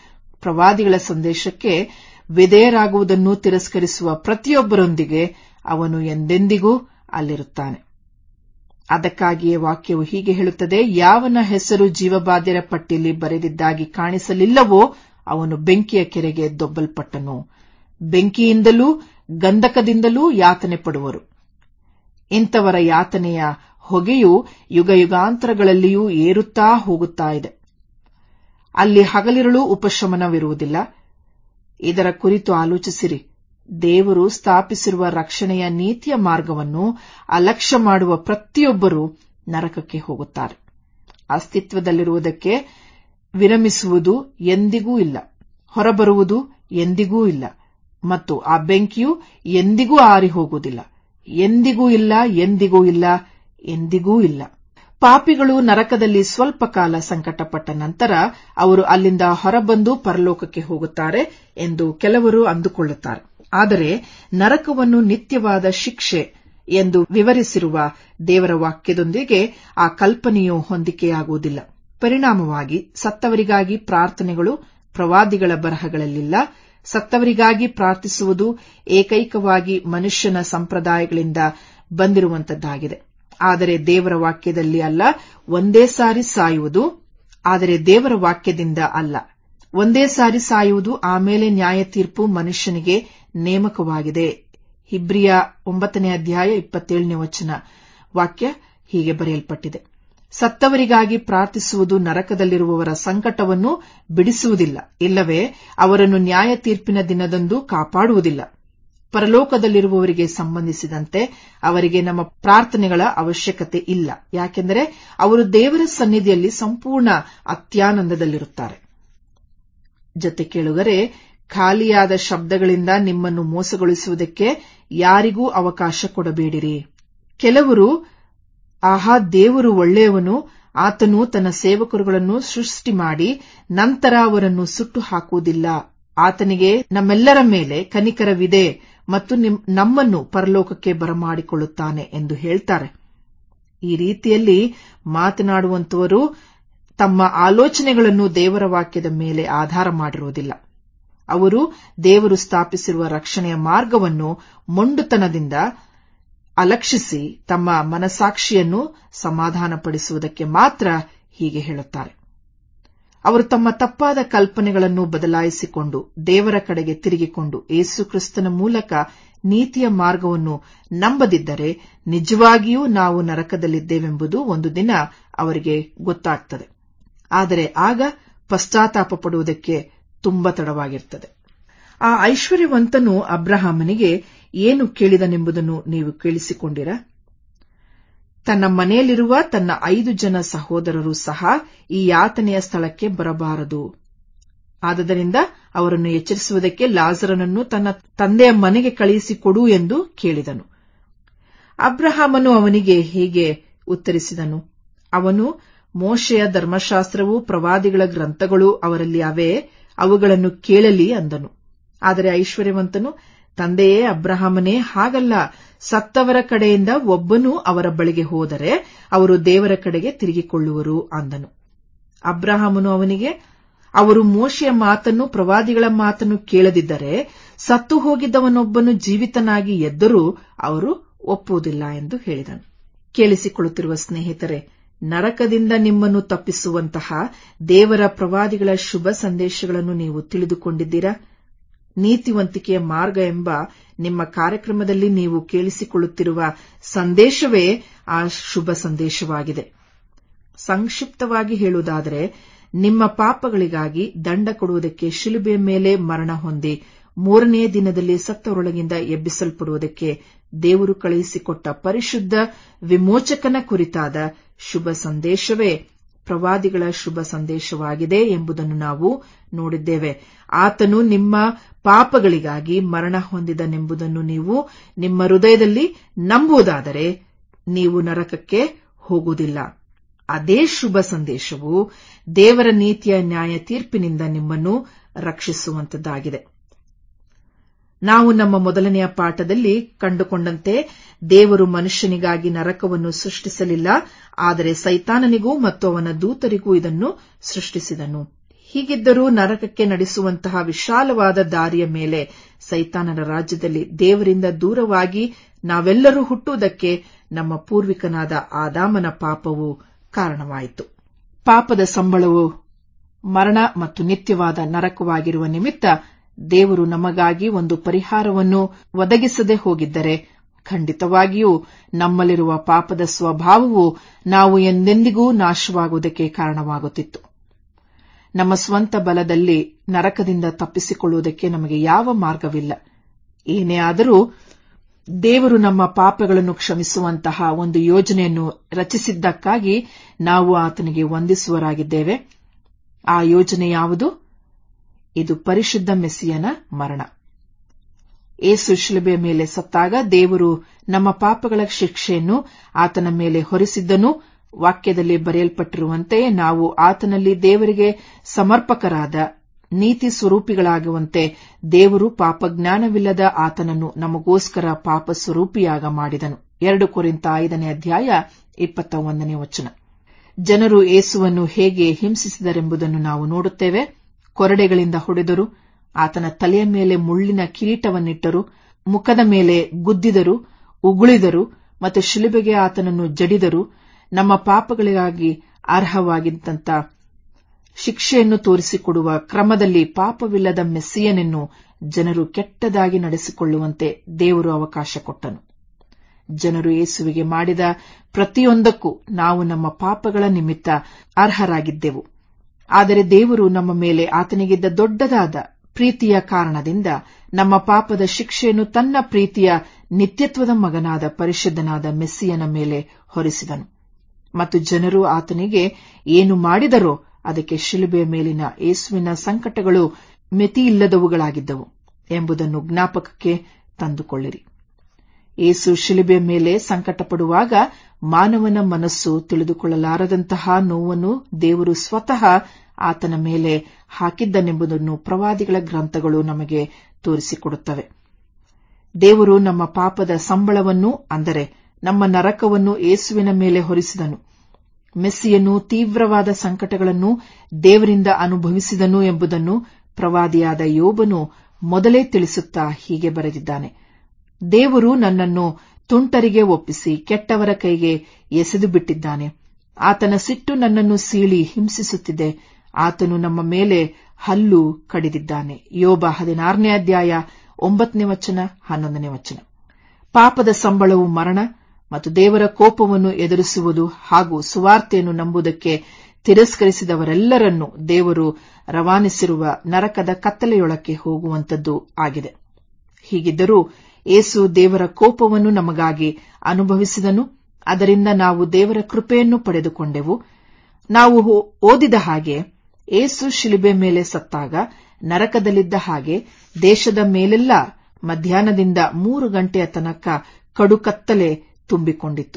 S1: ಪ್ರವಾದಿಗಳ ಸಂದೇಶಕ್ಕೆ ವಿಧೇಯರಾಗುವುದನ್ನು ತಿರಸ್ಕರಿಸುವ ಪ್ರತಿಯೊಬ್ಬರೊಂದಿಗೆ ಅವನು ಎಂದೆಂದಿಗೂ ಅಲ್ಲಿರುತ್ತಾನೆ ಅದಕ್ಕಾಗಿಯೇ ವಾಕ್ಯವು ಹೀಗೆ ಹೇಳುತ್ತದೆ ಯಾವನ ಹೆಸರು ಜೀವಬಾಧ್ಯರ ಪಟ್ಟಿಯಲ್ಲಿ ಬರೆದಿದ್ದಾಗಿ ಕಾಣಿಸಲಿಲ್ಲವೋ ಅವನು ಬೆಂಕಿಯ ಕೆರೆಗೆ ದೊಬ್ಬಲ್ಪಟ್ಟನು ಬೆಂಕಿಯಿಂದಲೂ ಗಂಧಕದಿಂದಲೂ ಯಾತನೆ ಪಡುವರು ಇಂಥವರ ಯಾತನೆಯ ಹೊಗೆಯು ಯುಗಯುಗಾಂತರಗಳಲ್ಲಿಯೂ ಏರುತ್ತಾ ಹೋಗುತ್ತಾ ಇದೆ ಅಲ್ಲಿ ಹಗಲಿರುಳು ಉಪಶಮನವಿರುವುದಿಲ್ಲ ಇದರ ಕುರಿತು ಆಲೋಚಿಸಿರಿ ದೇವರು ಸ್ಥಾಪಿಸಿರುವ ರಕ್ಷಣೆಯ ನೀತಿಯ ಮಾರ್ಗವನ್ನು ಅಲಕ್ಷ್ಯ ಮಾಡುವ ಪ್ರತಿಯೊಬ್ಬರೂ ನರಕಕ್ಕೆ ಹೋಗುತ್ತಾರೆ ಅಸ್ತಿತ್ವದಲ್ಲಿರುವುದಕ್ಕೆ ವಿರಮಿಸುವುದು ಎಂದಿಗೂ ಇಲ್ಲ ಹೊರಬರುವುದು ಎಂದಿಗೂ ಇಲ್ಲ ಮತ್ತು ಆ ಬೆಂಕಿಯು ಎಂದಿಗೂ ಆರಿ ಹೋಗುವುದಿಲ್ಲ ಎಂದಿಗೂ ಇಲ್ಲ ಎಂದಿಗೂ ಇಲ್ಲ ಎಂದಿಗೂ ಇಲ್ಲ ಪಾಪಿಗಳು ನರಕದಲ್ಲಿ ಸ್ವಲ್ಪ ಕಾಲ ಸಂಕಟಪಟ್ಟ ನಂತರ ಅವರು ಅಲ್ಲಿಂದ ಹೊರಬಂದು ಪರಲೋಕಕ್ಕೆ ಹೋಗುತ್ತಾರೆ ಎಂದು ಕೆಲವರು ಅಂದುಕೊಳ್ಳುತ್ತಾರೆ ಆದರೆ ನರಕವನ್ನು ನಿತ್ಯವಾದ ಶಿಕ್ಷೆ ಎಂದು ವಿವರಿಸಿರುವ ದೇವರ ವಾಕ್ಯದೊಂದಿಗೆ ಆ ಕಲ್ಪನೆಯು ಹೊಂದಿಕೆಯಾಗುವುದಿಲ್ಲ ಪರಿಣಾಮವಾಗಿ ಸತ್ತವರಿಗಾಗಿ ಪ್ರಾರ್ಥನೆಗಳು ಪ್ರವಾದಿಗಳ ಬರಹಗಳಲ್ಲಿಲ್ಲ ಸತ್ತವರಿಗಾಗಿ ಪ್ರಾರ್ಥಿಸುವುದು ಏಕೈಕವಾಗಿ ಮನುಷ್ಯನ ಸಂಪ್ರದಾಯಗಳಿಂದ ಬಂದಿರುವಂತದ್ದಾಗಿದೆ ಆದರೆ ದೇವರ ವಾಕ್ಯದಲ್ಲಿ ಅಲ್ಲ ಒಂದೇ ಸಾರಿ ಸಾಯುವುದು ಆದರೆ ದೇವರ ವಾಕ್ಯದಿಂದ ಅಲ್ಲ ಒಂದೇ ಸಾರಿ ಸಾಯುವುದು ಆಮೇಲೆ ನ್ಯಾಯ ತೀರ್ಪು ಮನುಷ್ಯನಿಗೆ ನೇಮಕವಾಗಿದೆ ಹಿಬ್ರಿಯ ಒಂಬತ್ತನೇ ಅಧ್ಯಾಯ ಇಪ್ಪತ್ತೇಳನೇ ವಚನ ವಾಕ್ಯ ಹೀಗೆ ಬರೆಯಲ್ಪಟ್ಟಿದೆ ಸತ್ತವರಿಗಾಗಿ ಪ್ರಾರ್ಥಿಸುವುದು ನರಕದಲ್ಲಿರುವವರ ಸಂಕಟವನ್ನು ಬಿಡಿಸುವುದಿಲ್ಲ ಇಲ್ಲವೇ ಅವರನ್ನು ನ್ಯಾಯ ತೀರ್ಪಿನ ದಿನದಂದು ಕಾಪಾಡುವುದಿಲ್ಲ ಪರಲೋಕದಲ್ಲಿರುವವರಿಗೆ ಸಂಬಂಧಿಸಿದಂತೆ ಅವರಿಗೆ ನಮ್ಮ ಪ್ರಾರ್ಥನೆಗಳ ಅವಶ್ಯಕತೆ ಇಲ್ಲ ಯಾಕೆಂದರೆ ಅವರು ದೇವರ ಸನ್ನಿಧಿಯಲ್ಲಿ ಸಂಪೂರ್ಣ ಅತ್ಯಾನಂದದಲ್ಲಿರುತ್ತಾರೆ ಜೊತೆ ಕೇಳುಗರೆ ಖಾಲಿಯಾದ ಶಬ್ದಗಳಿಂದ ನಿಮ್ಮನ್ನು ಮೋಸಗೊಳಿಸುವುದಕ್ಕೆ ಯಾರಿಗೂ ಅವಕಾಶ ಕೊಡಬೇಡಿರಿ ಕೆಲವರು ಆಹಾ ದೇವರು ಒಳ್ಳೆಯವನು ಆತನು ತನ್ನ ಸೇವಕರುಗಳನ್ನು ಸೃಷ್ಟಿ ಮಾಡಿ ನಂತರ ಅವರನ್ನು ಸುಟ್ಟು ಹಾಕುವುದಿಲ್ಲ ಆತನಿಗೆ ನಮ್ಮೆಲ್ಲರ ಮೇಲೆ ಕನಿಕರವಿದೆ ಮತ್ತು ನಮ್ಮನ್ನು ಪರಲೋಕಕ್ಕೆ ಬರಮಾಡಿಕೊಳ್ಳುತ್ತಾನೆ ಎಂದು ಹೇಳ್ತಾರೆ ಈ ರೀತಿಯಲ್ಲಿ ಮಾತನಾಡುವಂತವರು ತಮ್ಮ ಆಲೋಚನೆಗಳನ್ನು ದೇವರ ವಾಕ್ಯದ ಮೇಲೆ ಆಧಾರ ಮಾಡಿರುವುದಿಲ್ಲ ಅವರು ದೇವರು ಸ್ಥಾಪಿಸಿರುವ ರಕ್ಷಣೆಯ ಮಾರ್ಗವನ್ನು ಮೊಂಡುತನದಿಂದ ಅಲಕ್ಷಿಸಿ ತಮ್ಮ ಮನಸಾಕ್ಷಿಯನ್ನು ಸಮಾಧಾನಪಡಿಸುವುದಕ್ಕೆ ಮಾತ್ರ ಹೀಗೆ ಹೇಳುತ್ತಾರೆ ಅವರು ತಮ್ಮ ತಪ್ಪಾದ ಕಲ್ಪನೆಗಳನ್ನು ಬದಲಾಯಿಸಿಕೊಂಡು ದೇವರ ಕಡೆಗೆ ತಿರುಗಿಕೊಂಡು ಏಸು ಕ್ರಿಸ್ತನ ಮೂಲಕ ನೀತಿಯ ಮಾರ್ಗವನ್ನು ನಂಬದಿದ್ದರೆ ನಿಜವಾಗಿಯೂ ನಾವು ನರಕದಲ್ಲಿದ್ದೇವೆಂಬುದು ಒಂದು ದಿನ ಅವರಿಗೆ ಗೊತ್ತಾಗ್ತದೆ ಆದರೆ ಆಗ ಪಶ್ಚಾತ್ತಾಪ ಪಡುವುದಕ್ಕೆ ತುಂಬಾ ತಡವಾಗಿರ್ತದೆ ಆ ಐಶ್ವರ್ಯವಂತನು ಅಬ್ರಹಾಮನಿಗೆ ಏನು ಕೇಳಿದನೆಂಬುದನ್ನು ನೀವು ಕೇಳಿಸಿಕೊಂಡಿರ ತನ್ನ ಮನೆಯಲ್ಲಿರುವ ತನ್ನ ಐದು ಜನ ಸಹೋದರರು ಸಹ ಈ ಯಾತನೆಯ ಸ್ಥಳಕ್ಕೆ ಬರಬಾರದು ಆದದರಿಂದ ಅವರನ್ನು ಎಚ್ಚರಿಸುವುದಕ್ಕೆ ಲಾಜರನನ್ನು ತನ್ನ ತಂದೆಯ ಮನೆಗೆ ಕಳುಹಿಸಿಕೊಡು ಎಂದು ಕೇಳಿದನು ಅಬ್ರಹಾಮನು ಅವನಿಗೆ ಹೀಗೆ ಉತ್ತರಿಸಿದನು ಅವನು ಮೋಶೆಯ ಧರ್ಮಶಾಸ್ತ್ರವು ಪ್ರವಾದಿಗಳ ಗ್ರಂಥಗಳು ಅವರಲ್ಲಿ ಅವೇ ಅವುಗಳನ್ನು ಕೇಳಲಿ ಅಂದನು ಆದರೆ ಐಶ್ವರ್ಯವಂತನು ತಂದೆಯೇ ಅಬ್ರಹಾಮನೇ ಹಾಗಲ್ಲ ಸತ್ತವರ ಕಡೆಯಿಂದ ಒಬ್ಬನು ಅವರ ಬಳಿಗೆ ಹೋದರೆ ಅವರು ದೇವರ ಕಡೆಗೆ ತಿರುಗಿಕೊಳ್ಳುವರು ಅಂದನು ಅಬ್ರಹಾಮನು ಅವನಿಗೆ ಅವರು ಮೋಶೆಯ ಮಾತನ್ನು ಪ್ರವಾದಿಗಳ ಮಾತನ್ನು ಕೇಳದಿದ್ದರೆ ಸತ್ತು ಹೋಗಿದ್ದವನೊಬ್ಬನು ಜೀವಿತನಾಗಿ ಎದ್ದರೂ ಅವರು ಒಪ್ಪುವುದಿಲ್ಲ ಎಂದು ಹೇಳಿದನು ಕೇಳಿಸಿಕೊಳ್ಳುತ್ತಿರುವ ಸ್ನೇಹಿತರೆ ನರಕದಿಂದ ನಿಮ್ಮನ್ನು ತಪ್ಪಿಸುವಂತಹ ದೇವರ ಪ್ರವಾದಿಗಳ ಶುಭ ಸಂದೇಶಗಳನ್ನು ನೀವು ತಿಳಿದುಕೊಂಡಿದ್ದೀರಾ ನೀತಿವಂತಿಕೆಯ ಮಾರ್ಗ ಎಂಬ ನಿಮ್ಮ ಕಾರ್ಯಕ್ರಮದಲ್ಲಿ ನೀವು ಕೇಳಿಸಿಕೊಳ್ಳುತ್ತಿರುವ ಸಂದೇಶವೇ ಆ ಶುಭ ಸಂದೇಶವಾಗಿದೆ ಸಂಕ್ಷಿಪ್ತವಾಗಿ ಹೇಳುವುದಾದರೆ ನಿಮ್ಮ ಪಾಪಗಳಿಗಾಗಿ ದಂಡ ಕೊಡುವುದಕ್ಕೆ ಶಿಲುಬೆಯ ಮೇಲೆ ಮರಣ ಹೊಂದಿ ಮೂರನೇ ದಿನದಲ್ಲಿ ಸತ್ತವರೊಳಗಿಂದ ಎಬ್ಬಿಸಲ್ಪಡುವುದಕ್ಕೆ ದೇವರು ಕಳುಹಿಸಿಕೊಟ್ಟ ಪರಿಶುದ್ಧ ವಿಮೋಚಕನ ಕುರಿತಾದ ಶುಭ ಸಂದೇಶವೇ ಪ್ರವಾದಿಗಳ ಶುಭ ಸಂದೇಶವಾಗಿದೆ ಎಂಬುದನ್ನು ನಾವು ನೋಡಿದ್ದೇವೆ ಆತನು ನಿಮ್ಮ ಪಾಪಗಳಿಗಾಗಿ ಮರಣ ಹೊಂದಿದನೆಂಬುದನ್ನು ನೀವು ನಿಮ್ಮ ಹೃದಯದಲ್ಲಿ ನಂಬುವುದಾದರೆ ನೀವು ನರಕಕ್ಕೆ ಹೋಗುವುದಿಲ್ಲ ಅದೇ ಶುಭ ಸಂದೇಶವು ದೇವರ ನೀತಿಯ ನ್ಯಾಯ ತೀರ್ಪಿನಿಂದ ನಿಮ್ಮನ್ನು ರಕ್ಷಿಸುವಂತದ್ದಾಗಿದೆ ನಾವು ನಮ್ಮ ಮೊದಲನೆಯ ಪಾಠದಲ್ಲಿ ಕಂಡುಕೊಂಡಂತೆ ದೇವರು ಮನುಷ್ಯನಿಗಾಗಿ ನರಕವನ್ನು ಸೃಷ್ಟಿಸಲಿಲ್ಲ ಆದರೆ ಸೈತಾನನಿಗೂ ಮತ್ತು ಅವನ ದೂತರಿಗೂ ಇದನ್ನು ಸೃಷ್ಟಿಸಿದನು ಹೀಗಿದ್ದರೂ ನರಕಕ್ಕೆ ನಡೆಸುವಂತಹ ವಿಶಾಲವಾದ ದಾರಿಯ ಮೇಲೆ ಸೈತಾನನ ರಾಜ್ಯದಲ್ಲಿ ದೇವರಿಂದ ದೂರವಾಗಿ ನಾವೆಲ್ಲರೂ ಹುಟ್ಟುವುದಕ್ಕೆ ನಮ್ಮ ಪೂರ್ವಿಕನಾದ ಆದಾಮನ ಪಾಪವು ಕಾರಣವಾಯಿತು ಪಾಪದ ಸಂಬಳವು ಮರಣ ಮತ್ತು ನಿತ್ಯವಾದ ನರಕವಾಗಿರುವ ನಿಮಿತ್ತ ದೇವರು ನಮಗಾಗಿ ಒಂದು ಪರಿಹಾರವನ್ನು ಒದಗಿಸದೆ ಹೋಗಿದ್ದರೆ ಖಂಡಿತವಾಗಿಯೂ ನಮ್ಮಲ್ಲಿರುವ ಪಾಪದ ಸ್ವಭಾವವು ನಾವು ಎಂದೆಂದಿಗೂ ನಾಶವಾಗುವುದಕ್ಕೆ ಕಾರಣವಾಗುತ್ತಿತ್ತು ನಮ್ಮ ಸ್ವಂತ ಬಲದಲ್ಲಿ ನರಕದಿಂದ ತಪ್ಪಿಸಿಕೊಳ್ಳುವುದಕ್ಕೆ ನಮಗೆ ಯಾವ ಮಾರ್ಗವಿಲ್ಲ ಏನೇ ಆದರೂ ದೇವರು ನಮ್ಮ ಪಾಪಗಳನ್ನು ಕ್ಷಮಿಸುವಂತಹ ಒಂದು ಯೋಜನೆಯನ್ನು ರಚಿಸಿದ್ದಕ್ಕಾಗಿ ನಾವು ಆತನಿಗೆ ವಂದಿಸುವರಾಗಿದ್ದೇವೆ ಆ ಯೋಜನೆ ಯಾವುದು ಇದು ಪರಿಶುದ್ಧ ಮೆಸ್ಸಿಯನ ಮರಣ ಏಸು ಶಿಲುಬೆಯ ಮೇಲೆ ಸತ್ತಾಗ ದೇವರು ನಮ್ಮ ಪಾಪಗಳ ಶಿಕ್ಷೆಯನ್ನು ಆತನ ಮೇಲೆ ಹೊರಿಸಿದ್ದನು ವಾಕ್ಯದಲ್ಲಿ ಬರೆಯಲ್ಪಟ್ಟಿರುವಂತೆ ನಾವು ಆತನಲ್ಲಿ ದೇವರಿಗೆ ಸಮರ್ಪಕರಾದ ನೀತಿ ಸ್ವರೂಪಿಗಳಾಗುವಂತೆ ದೇವರು ಪಾಪಜ್ಞಾನವಿಲ್ಲದ ಆತನನ್ನು ನಮಗೋಸ್ಕರ ಪಾಪ ಸ್ವರೂಪಿಯಾಗ ಮಾಡಿದನು ಎರಡು ಕುರಿತ ಐದನೇ ಅಧ್ಯಾಯ ಇಪ್ಪತ್ತ ಒಂದನೇ ವಚನ ಜನರು ಏಸುವನ್ನು ಹೇಗೆ ಹಿಂಸಿಸಿದರೆಂಬುದನ್ನು ನಾವು ನೋಡುತ್ತೇವೆ ಕೊರಡೆಗಳಿಂದ ಹೊಡೆದರು ಆತನ ತಲೆಯ ಮೇಲೆ ಮುಳ್ಳಿನ ಕಿರೀಟವನ್ನಿಟ್ಟರು ಮುಖದ ಮೇಲೆ ಗುದ್ದಿದರು ಉಗುಳಿದರು ಮತ್ತು ಶಿಲುಬೆಗೆ ಆತನನ್ನು ಜಡಿದರು ನಮ್ಮ ಪಾಪಗಳಿಗಾಗಿ ಅರ್ಹವಾಗಿದ್ದಂಥ ಶಿಕ್ಷೆಯನ್ನು ತೋರಿಸಿಕೊಡುವ ಕ್ರಮದಲ್ಲಿ ಪಾಪವಿಲ್ಲದ ಮೆಸ್ಸಿಯನನ್ನು ಜನರು ಕೆಟ್ಟದಾಗಿ ನಡೆಸಿಕೊಳ್ಳುವಂತೆ ದೇವರು ಅವಕಾಶ ಕೊಟ್ಟನು ಜನರು ಯೇಸುವಿಗೆ ಮಾಡಿದ ಪ್ರತಿಯೊಂದಕ್ಕೂ ನಾವು ನಮ್ಮ ಪಾಪಗಳ ನಿಮಿತ್ತ ಅರ್ಹರಾಗಿದ್ದೆವು ಆದರೆ ದೇವರು ನಮ್ಮ ಮೇಲೆ ಆತನಿಗಿದ್ದ ದೊಡ್ಡದಾದ ಪ್ರೀತಿಯ ಕಾರಣದಿಂದ ನಮ್ಮ ಪಾಪದ ಶಿಕ್ಷೆಯನ್ನು ತನ್ನ ಪ್ರೀತಿಯ ನಿತ್ಯತ್ವದ ಮಗನಾದ ಪರಿಶುದ್ಧನಾದ ಮೆಸ್ಸಿಯನ ಮೇಲೆ ಹೊರಿಸಿದನು ಮತ್ತು ಜನರು ಆತನಿಗೆ ಏನು ಮಾಡಿದರೋ ಅದಕ್ಕೆ ಶಿಲುಬೆಯ ಮೇಲಿನ ಯೇಸುವಿನ ಸಂಕಟಗಳು ಮಿತಿಯಿಲ್ಲದವುಗಳಾಗಿದ್ದವು ಎಂಬುದನ್ನು ಜ್ಞಾಪಕಕ್ಕೆ ತಂದುಕೊಳ್ಳಿರಿ ಏಸು ಶಿಲುಬೆಯ ಮೇಲೆ ಸಂಕಟಪಡುವಾಗ ಮಾನವನ ಮನಸ್ಸು ತಿಳಿದುಕೊಳ್ಳಲಾರದಂತಹ ನೋವನ್ನು ದೇವರು ಸ್ವತಃ ಆತನ ಮೇಲೆ ಹಾಕಿದ್ದನೆಂಬುದನ್ನು ಪ್ರವಾದಿಗಳ ಗ್ರಂಥಗಳು ನಮಗೆ ತೋರಿಸಿಕೊಡುತ್ತವೆ ದೇವರು ನಮ್ಮ ಪಾಪದ ಸಂಬಳವನ್ನು ಅಂದರೆ ನಮ್ಮ ನರಕವನ್ನು ಏಸುವಿನ ಮೇಲೆ ಹೊರಿಸಿದನು ಮೆಸ್ಸಿಯನ್ನು ತೀವ್ರವಾದ ಸಂಕಟಗಳನ್ನು ದೇವರಿಂದ ಅನುಭವಿಸಿದನು ಎಂಬುದನ್ನು ಪ್ರವಾದಿಯಾದ ಯೋಬನು ಮೊದಲೇ ತಿಳಿಸುತ್ತಾ ಹೀಗೆ ಬರೆದಿದ್ದಾನೆ ದೇವರು ನನ್ನನ್ನು ತುಂಟರಿಗೆ ಒಪ್ಪಿಸಿ ಕೆಟ್ಟವರ ಕೈಗೆ ಎಸೆದು ಬಿಟ್ಟಿದ್ದಾನೆ ಆತನ ಸಿಟ್ಟು ನನ್ನನ್ನು ಸೀಳಿ ಹಿಂಸಿಸುತ್ತಿದೆ ಆತನು ನಮ್ಮ ಮೇಲೆ ಹಲ್ಲು ಕಡಿದಿದ್ದಾನೆ ಯೋಬ ಹದಿನಾರನೇ ಅಧ್ಯಾಯ ಒಂಬತ್ತನೇ ವಚನ ಹನ್ನೊಂದನೇ ವಚನ ಪಾಪದ ಸಂಬಳವು ಮರಣ ಮತ್ತು ದೇವರ ಕೋಪವನ್ನು ಎದುರಿಸುವುದು ಹಾಗೂ ಸುವಾರ್ತೆಯನ್ನು ನಂಬುವುದಕ್ಕೆ ತಿರಸ್ಕರಿಸಿದವರೆಲ್ಲರನ್ನೂ ದೇವರು ರವಾನಿಸಿರುವ ನರಕದ ಕತ್ತಲೆಯೊಳಕ್ಕೆ ಹೋಗುವಂತದ್ದು ಆಗಿದೆ ಹೀಗಿದ್ದರೂ ಏಸು ದೇವರ ಕೋಪವನ್ನು ನಮಗಾಗಿ ಅನುಭವಿಸಿದನು ಅದರಿಂದ ನಾವು ದೇವರ ಕೃಪೆಯನ್ನು ಪಡೆದುಕೊಂಡೆವು ನಾವು ಓದಿದ ಹಾಗೆ ಏಸು ಶಿಲುಬೆ ಮೇಲೆ ಸತ್ತಾಗ ನರಕದಲ್ಲಿದ್ದ ಹಾಗೆ ದೇಶದ ಮೇಲೆಲ್ಲ ಮಧ್ಯಾಹ್ನದಿಂದ ಮೂರು ಗಂಟೆಯ ತನಕ ಕಡುಕತ್ತಲೆ ತುಂಬಿಕೊಂಡಿತ್ತು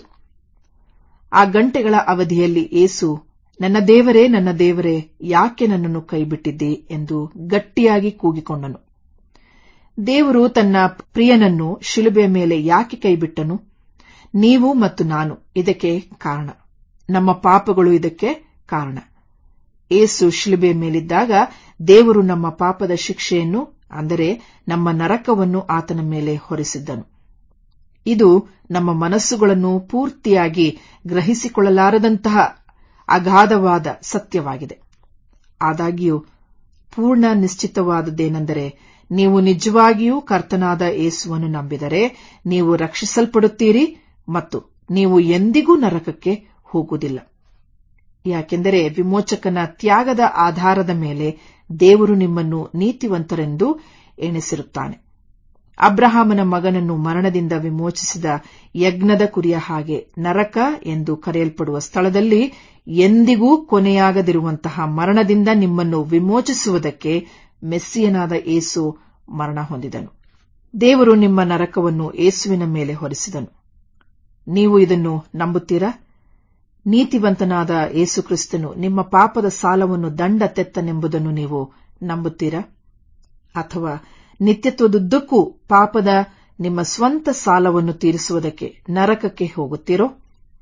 S1: ಆ ಗಂಟೆಗಳ ಅವಧಿಯಲ್ಲಿ ಏಸು ನನ್ನ ದೇವರೇ ನನ್ನ ದೇವರೇ ಯಾಕೆ ನನ್ನನ್ನು ಕೈಬಿಟ್ಟಿದ್ದೆ ಎಂದು ಗಟ್ಟಿಯಾಗಿ ಕೂಗಿಕೊಂಡನು ದೇವರು ತನ್ನ ಪ್ರಿಯನನ್ನು ಶಿಲುಬೆಯ ಮೇಲೆ ಯಾಕೆ ಕೈಬಿಟ್ಟನು ನೀವು ಮತ್ತು ನಾನು ಇದಕ್ಕೆ ಕಾರಣ ನಮ್ಮ ಪಾಪಗಳು ಇದಕ್ಕೆ ಕಾರಣ ಏಸು ಶಿಲುಬೆಯ ಮೇಲಿದ್ದಾಗ ದೇವರು ನಮ್ಮ ಪಾಪದ ಶಿಕ್ಷೆಯನ್ನು ಅಂದರೆ ನಮ್ಮ ನರಕವನ್ನು ಆತನ ಮೇಲೆ ಹೊರಿಸಿದ್ದನು ಇದು ನಮ್ಮ ಮನಸ್ಸುಗಳನ್ನು ಪೂರ್ತಿಯಾಗಿ ಗ್ರಹಿಸಿಕೊಳ್ಳಲಾರದಂತಹ ಅಗಾಧವಾದ ಸತ್ಯವಾಗಿದೆ ಆದಾಗ್ಯೂ ಪೂರ್ಣ ನಿಶ್ಚಿತವಾದದ್ದೇನೆಂದರೆ ನೀವು ನಿಜವಾಗಿಯೂ ಕರ್ತನಾದ ಏಸುವನ್ನು ನಂಬಿದರೆ ನೀವು ರಕ್ಷಿಸಲ್ಪಡುತ್ತೀರಿ ಮತ್ತು ನೀವು ಎಂದಿಗೂ ನರಕಕ್ಕೆ ಹೋಗುವುದಿಲ್ಲ ಯಾಕೆಂದರೆ ವಿಮೋಚಕನ ತ್ಯಾಗದ ಆಧಾರದ ಮೇಲೆ ದೇವರು ನಿಮ್ಮನ್ನು ನೀತಿವಂತರೆಂದು ಎಣಿಸಿರುತ್ತಾನೆ ಅಬ್ರಹಾಮನ ಮಗನನ್ನು ಮರಣದಿಂದ ವಿಮೋಚಿಸಿದ ಯಜ್ಞದ ಕುರಿಯ ಹಾಗೆ ನರಕ ಎಂದು ಕರೆಯಲ್ಪಡುವ ಸ್ಥಳದಲ್ಲಿ ಎಂದಿಗೂ ಕೊನೆಯಾಗದಿರುವಂತಹ ಮರಣದಿಂದ ನಿಮ್ಮನ್ನು ವಿಮೋಚಿಸುವುದಕ್ಕೆ ಮೆಸ್ಸಿಯನಾದ ಏಸು ಮರಣ ಹೊಂದಿದನು ದೇವರು ನಿಮ್ಮ ನರಕವನ್ನು ಏಸುವಿನ ಮೇಲೆ ಹೊರಿಸಿದನು ನೀವು ಇದನ್ನು ನಂಬುತ್ತೀರಾ ನೀತಿವಂತನಾದ ಏಸುಕ್ರಿಸ್ತನು ನಿಮ್ಮ ಪಾಪದ ಸಾಲವನ್ನು ದಂಡ ತೆತ್ತನೆಂಬುದನ್ನು ನೀವು ನಂಬುತ್ತೀರಾ ಅಥವಾ ನಿತ್ಯತ್ವದುದ್ದಕ್ಕೂ ಪಾಪದ ನಿಮ್ಮ ಸ್ವಂತ ಸಾಲವನ್ನು ತೀರಿಸುವುದಕ್ಕೆ ನರಕಕ್ಕೆ ಹೋಗುತ್ತೀರೋ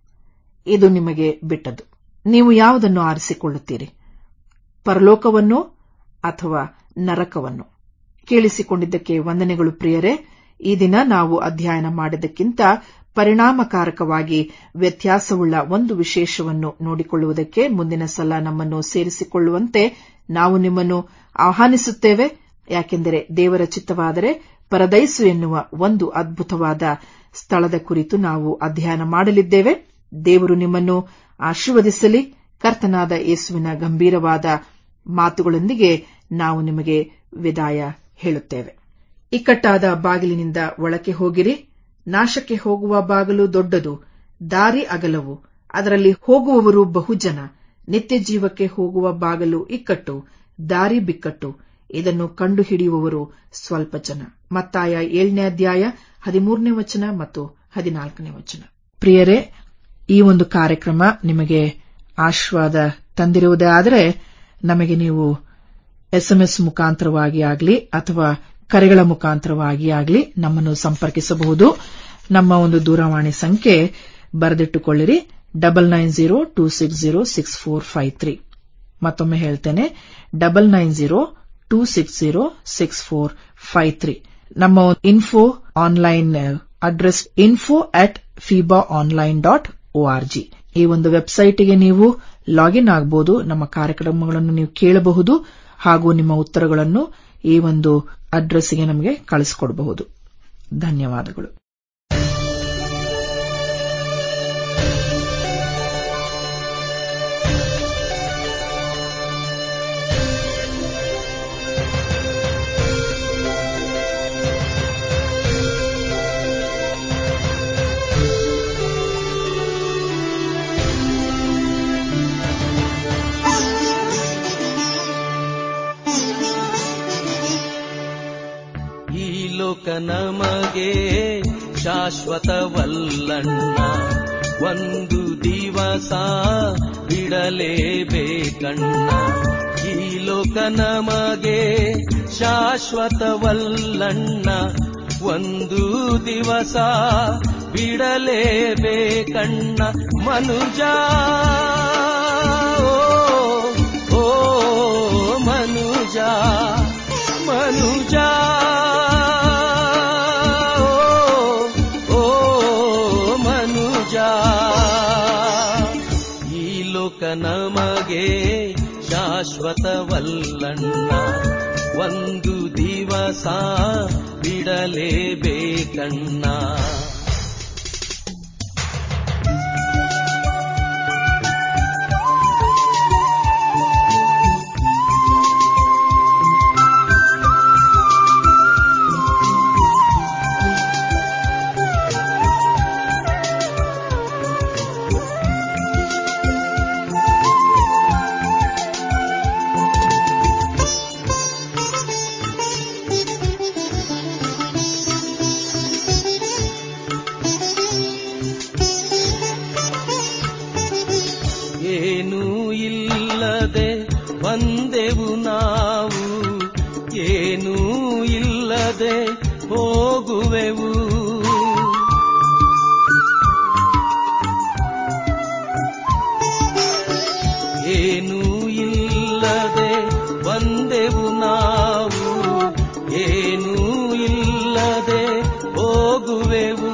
S1: ಇದು ನಿಮಗೆ ಬಿಟ್ಟದ್ದು ನೀವು ಯಾವುದನ್ನು ಆರಿಸಿಕೊಳ್ಳುತ್ತೀರಿ ಪರಲೋಕವನ್ನೋ ಅಥವಾ ನರಕವನ್ನು ಕೇಳಿಸಿಕೊಂಡಿದ್ದಕ್ಕೆ ವಂದನೆಗಳು ಪ್ರಿಯರೇ ಈ ದಿನ ನಾವು ಅಧ್ಯಯನ ಮಾಡಿದ್ದಕ್ಕಿಂತ ಪರಿಣಾಮಕಾರಕವಾಗಿ ವ್ಯತ್ಯಾಸವುಳ್ಳ ಒಂದು ವಿಶೇಷವನ್ನು ನೋಡಿಕೊಳ್ಳುವುದಕ್ಕೆ ಮುಂದಿನ ಸಲ ನಮ್ಮನ್ನು ಸೇರಿಸಿಕೊಳ್ಳುವಂತೆ ನಾವು ನಿಮ್ಮನ್ನು ಆಹ್ವಾನಿಸುತ್ತೇವೆ ಯಾಕೆಂದರೆ ದೇವರ ಚಿತ್ತವಾದರೆ ಪರದೈಸು ಎನ್ನುವ ಒಂದು ಅದ್ಭುತವಾದ ಸ್ಥಳದ ಕುರಿತು ನಾವು ಅಧ್ಯಯನ ಮಾಡಲಿದ್ದೇವೆ ದೇವರು ನಿಮ್ಮನ್ನು ಆಶೀರ್ವದಿಸಲಿ ಕರ್ತನಾದ ಯೇಸುವಿನ ಗಂಭೀರವಾದ ಮಾತುಗಳೊಂದಿಗೆ ನಾವು ನಿಮಗೆ ವಿದಾಯ ಹೇಳುತ್ತೇವೆ ಇಕ್ಕಟ್ಟಾದ ಬಾಗಿಲಿನಿಂದ ಒಳಕ್ಕೆ ಹೋಗಿರಿ ನಾಶಕ್ಕೆ ಹೋಗುವ ಬಾಗಿಲು ದೊಡ್ಡದು ದಾರಿ ಅಗಲವು ಅದರಲ್ಲಿ ಹೋಗುವವರು ಬಹುಜನ ನಿತ್ಯ ಜೀವಕ್ಕೆ ಹೋಗುವ ಬಾಗಲು ಇಕ್ಕಟ್ಟು ದಾರಿ ಬಿಕ್ಕಟ್ಟು ಇದನ್ನು ಕಂಡುಹಿಡಿಯುವವರು ಸ್ವಲ್ಪ ಜನ ಮತ್ತಾಯ ಏಳನೇ ಅಧ್ಯಾಯ ಹದಿಮೂರನೇ ವಚನ ಮತ್ತು ಹದಿನಾಲ್ಕನೇ ವಚನ ಪ್ರಿಯರೇ ಈ ಒಂದು ಕಾರ್ಯಕ್ರಮ ನಿಮಗೆ ಆಶ್ವಾದ ತಂದಿರುವುದೇ ಆದರೆ ನಮಗೆ ನೀವು ಎಸ್ಎಂಎಸ್ ಮುಖಾಂತರವಾಗಿ ಆಗಲಿ ಅಥವಾ ಕರೆಗಳ ಮುಖಾಂತರವಾಗಿ ಆಗಲಿ ನಮ್ಮನ್ನು ಸಂಪರ್ಕಿಸಬಹುದು ನಮ್ಮ ಒಂದು ದೂರವಾಣಿ ಸಂಖ್ಯೆ ಬರೆದಿಟ್ಟುಕೊಳ್ಳಿರಿ double nine zero two six zero six four five three ಮತ್ತೊಮ್ಮೆ ಹೇಳ್ತೇನೆ double nine zero two six zero six four five three ನಮ್ಮ info online address info at fiba online dot org ಈ ಒಂದು ವೆಬ್ಸೈಟ್ಗೆ ನೀವು ಲಾಗಿನ್ ಆಗಬಹುದು ನಮ್ಮ ಕಾರ್ಯಕ್ರಮಗಳನ್ನು ನೀವು ಕೇಳಬಹುದು ಹಾಗೂ ನಿಮ್ಮ ಉತ್ತರಗಳನ್ನು ಈ ಒಂದು ಅಡ್ರೆಸ್ಗೆ ನಮಗೆ ಕಳಿಸಿಕೊಡಬಹುದು ಧನ್ಯವಾದಗಳು
S2: ಈ ಲೋಕ ನಮಗೆ ಶಾಶ್ವತವಲ್ಲಣ್ಣ ಒಂದು ದಿವಸ ಬಿಡಲೇಬೇಕಣ್ಣ ಈ ಲೋಕ ನಮಗೆ ಶಾಶ್ವತವಲ್ಲಣ್ಣ ಒಂದು ದಿವಸ ಬಿಡಲೇಬೇಕಣ್ಣ ಮನುಜ ಓ, ಓ ಮನುಜ ಮನುಜ ಓ, ಓ ಮನುಜ ಈ ಲೋಕ ನಮಗೆ ಶಾಶ್ವತವಲ್ಲಣ್ಣ ಒಂದು ದಿವಸ ಬಿಡಲೇಬೇಕಣ್ಣ ಏನೂ ಇಲ್ಲದೆ ಬಂದೆವು ನಾವು ಏನೂ ಇಲ್ಲದೆ ಹೋಗುವೆವು ಏನೂ ಇಲ್ಲದೆ ಬಂದೆವು ನಾವು ಏನೂ ಇಲ್ಲದೆ ಹೋಗುವೆವು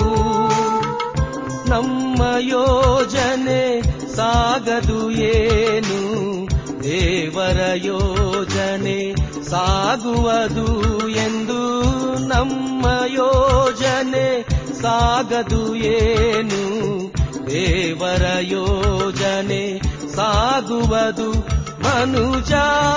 S2: ನಮ್ಮ ಯೋಜನೆ ಸಾಗದು ಏನು ದೇವರ ಯೋಜನೆ ಸಾಗುವುದು ಎಂದು ನಮ್ಮ ಯೋಜನೆ ಸಾಗದು ಏನು ದೇವರ ಯೋಜನೆ ಸಾಗುವುದು ಮನುಜ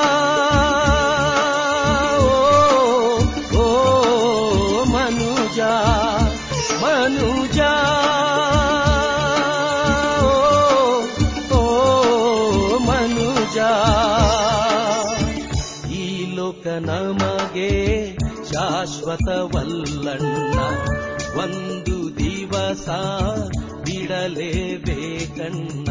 S2: ಓ, ಓ ಮನುಜ ಮನುಜ ಓ, ಓ ಮನುಜ ಈ ಲೋಕ ನಮಗೆ ಶಾಶ್ವತವಲ್ಲಣ್ಣ ಒಂದು ದಿವಸ ಬಿಡಲೇಬೇಕಣ್ಣ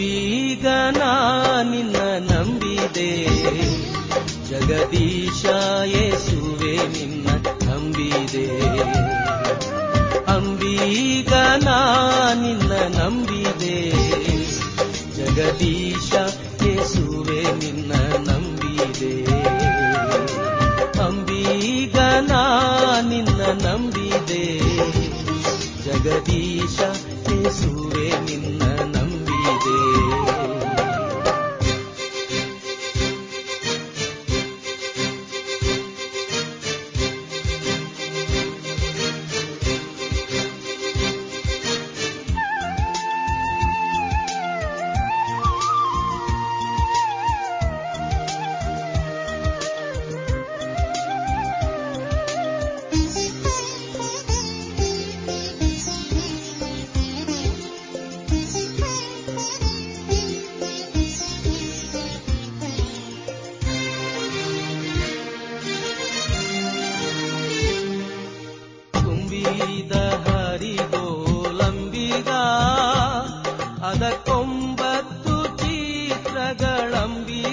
S2: ಅಂಬೀಗ ನಾ ನಿನ್ನ ನಂಬಿದೆ ಜಗದೀಶ ಯೇಸುವೆ ನಿನ್ನ ನಂಬಿದೆ ಅಂಬೀಗ ನಾ ನಿನ್ನ ನಂಬಿದೆ ಜಗದೀಶ ಯೇಸುವೆ ನಿನ್ನ ನಂಬಿದೆ ಅಂಬೀಗ ನಾ ನಿನ್ನ ನಂಬಿದೆ ಜಗದೀಶ ಯೇಸುವೆ ನಿನ್ನ ನಂಬಿದೆ ತುಂಬಿದ ಹರಿಗೋಲಂಬಿಗ ಅದಕ್ಕೊಂಬತ್ತು ಚಿತ್ರಗಳಂಬಿಗ